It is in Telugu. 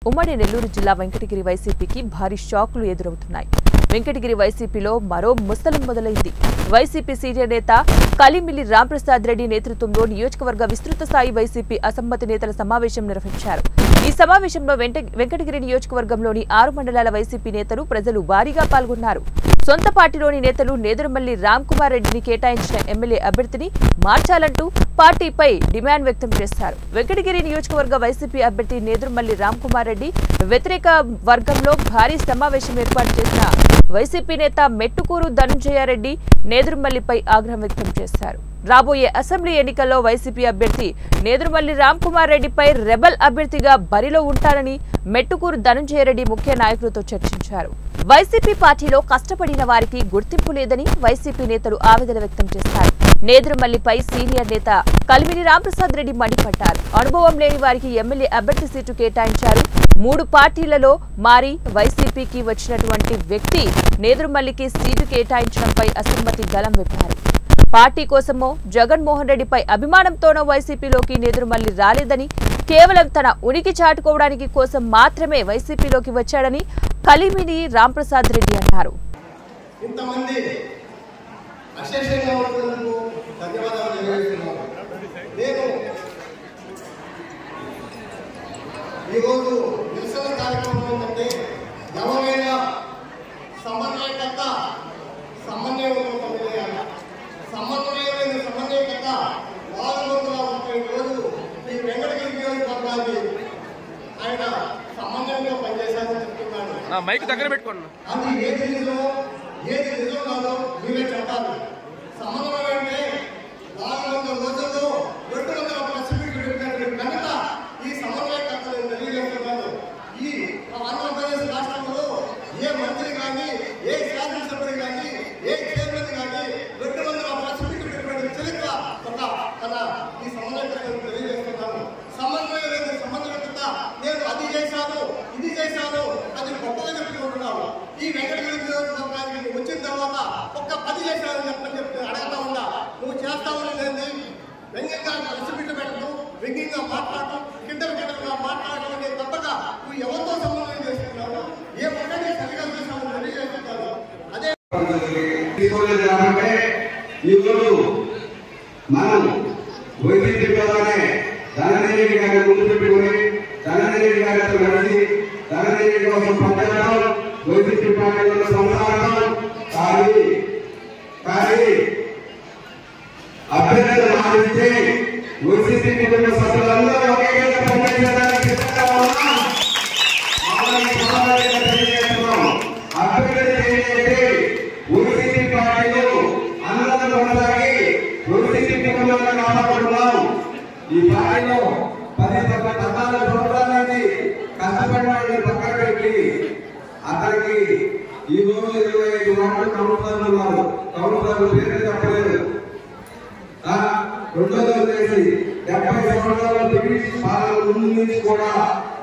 ఉమ్మడి నెల్లూరు జిల్లా వెంకటగిరి వైసీపీకి భారీ షాకులు ఎదురవుతున్నాయి వెంకటగిరి వైసీపీలో మరో ముస్తలం మొదలైంది వైసీపీ సీనియర్ నేత కలిమిల్లి రాంప్రసాద్ రెడ్డి నేతృత్వంలో నియోజకవర్గ విస్తృత స్థాయి వైసీపీ అసమ్మతి నేతల సమావేశం నిర్వహించారు ఈ సమావేశంలో వెంట- వెంకటగిరి నియోజకవర్గంలోని ఆరు మండలాల వైసీపీ నేతలు ప్రజలు భారీగా పాల్గొన్నారు సొంత పార్టీలోని నేతలు నేదురుమల్లి రామ్ కుమార్ రెడ్డిని కేటాయించిన ఎమ్మెల్యే అభ్యర్థిని మార్చాలంటూ పార్టీపై డిమాండ్ వ్యక్తం చేశారు వెంకటగిరి నియోజకవర్గ వైసీపీ అభ్యర్థి నేదురుమల్లి రామ్ కుమార్ రెడ్డి వ్యతిరేక వర్గంలో భారీ సమావేశం ఏర్పాటు చేసిన వైసీపీ నేత మెట్టుకూరు ధనుంజయారెడ్డి నేదురుమల్లిపై ఆగ్రహం వ్యక్తం చేశారు రాబోయే అసెంబ్లీ ఎన్నికల్లో వైసీపీ అభ్యర్థి నేదురుమల్లి రామ్ కుమార్ రెడ్డిపై రెబల్ అభ్యర్థిగా బరిలో ఉంటానని మెట్టుకూరు ధనుంజయరెడ్డి ముఖ్య నాయకులతో చర్చించారు వైసీపీ పార్టీలో కష్టపడిన వారికి గుర్తింపు లేదని వైసీపీ నేతలు ఆవేదన వ్యక్తం చేశారు నేదురుమల్లిపై సీనియర్ నేత కలిమిని రాంప్రసాద్ రెడ్డి మండిపడ్డారు అనుభవం లేని వారికి ఎమ్మెల్యే అభ్యర్థి సీటు కేటాయించారు మూడు పార్టీలలో మారి వైసీపీకి వచ్చినటువంటి వ్యక్తి నేదురుమల్లికి సీటు కేటాయించడంపై అసమ్మతి గలం విప్పారు పార్టీ కోసమో జగన్మోహన్ రెడ్డిపై అభిమానంతోనో వైసీపీలోకి నేదురుమల్లి రాలేదని కేవలం తన ఉనికి చాటుకోవడానికి కోసం మాత్రమే వైసీపీలోకి వచ్చాడని కలిమిని రాంప్రసాద్ రెడ్డి అన్నారు ఇంతమంది అశేషంగా ఉన్నందుకు ధన్యవాదాలు తెలియజేస్తున్నాను నేను ఈరోజు నిరసన కార్యక్రమం ఏంటంటే ఎవరైనా సమన్వయకర్త సమన్వయం తెలియాలి సమన్వయమైన సమన్వయకర్త నాలుగు వందల ముప్పై రోజులు ఈ వెంకటగిరి నియోజకవర్గాన్ని ఆయన సమన్వయంగా పనిచేశారని చెప్తున్నాను నా మైక్ దగ్గర పెట్టుకోండి అది ఏది నిజమో ఏది నిజం కాదో మీరే చెప్పాలి సమన్వయం అంటే నాలుగు వందల రోజుల్లో రెండు వందల ప్రెస్ మీట్లు పెట్టినటువంటి ఘనత ఈ సమన్వయకర్తలు తెలియజేస్తున్నాను ఈ ఆంధ్రప్రదేశ్ రాష్ట్రంలో ఏ మంత్రి కానీ ఏ శాసనసభ్యుడు కానీ ఏ చైర్మన్ కానీ రెండు వందల ప్రెస్ మీట్లు పెట్టినటువంటి చరిత్ర ఒక మన ఈ సమన్వయకర్తలు తెలియజేస్తున్నాను సమన్వయం లేదు సమన్వయకర్త నేను అది చేశాను ఇది చేశాను అది గొప్పగా చెప్పుకుంటున్నాను ఈ వెంకటగిరి నియోజకవర్గానికి వచ్చిన తర్వాత ఒక్క పది చేశానని చెప్పని చెప్పి అడగతా ఉన్నా నువ్వు చేస్తావని లేదు వ్యంగ్యంగా రెసిపీలు పెట్టడం వ్యంగ్యంగా మాట్లాడటం కిందలు కిందలుగా మాట్లాడటం అనేది తప్పగా నువ్వు ఎవరితో సమన్వయం చేస్తున్నావు ఏ ఒక్కటి సరిగా చేస్తావు తెలియజేస్తున్నాను అదే తీసుకోలేదు కాబట్టి ఈరోజు మనం వైద్యుడి ద్వారానే ధనంజయ రెడ్డి గారిని ముందు పెట్టుకుని ధనంజయ రెడ్డి గారితో కలిసి ధనంజయ రెడ్డి కోసం పనిచేయడం వైద్యుడి పార్టీలో సంసారం కానీ కానీ అభ్యర్థులు మారిస్తే వైసీపీ కుటుంబ సభ్యులందరూ ఒకే విధంగా పనిచేయడానికి సిద్ధంగా ఉన్నాం అలాగే సమాధానంగా తెలియజేస్తున్నాం. అభ్యర్థులు ఏంటంటే వైసీపీ పార్టీలో అందరూ కొనసాగి వైసీపీ కుటుంబాలను కాపాడుతున్నాం ఈ పార్టీలో పది పది పద్నాలుగు సంవత్సరాల నుంచి కష్టపడిన వాళ్ళని పక్కన పెట్టి అతనికి ఈ రోజు ఇరవై ఐదు వార్డు కౌన్సిలర్లు ఉన్నారు కౌన్సిలర్లు పేరు చెప్పలేదు ఆ, రెండోది వచ్చేసి డెబ్బై సంవత్సరాల బ్రిటిష్ పాలన ముందు నుంచి కూడా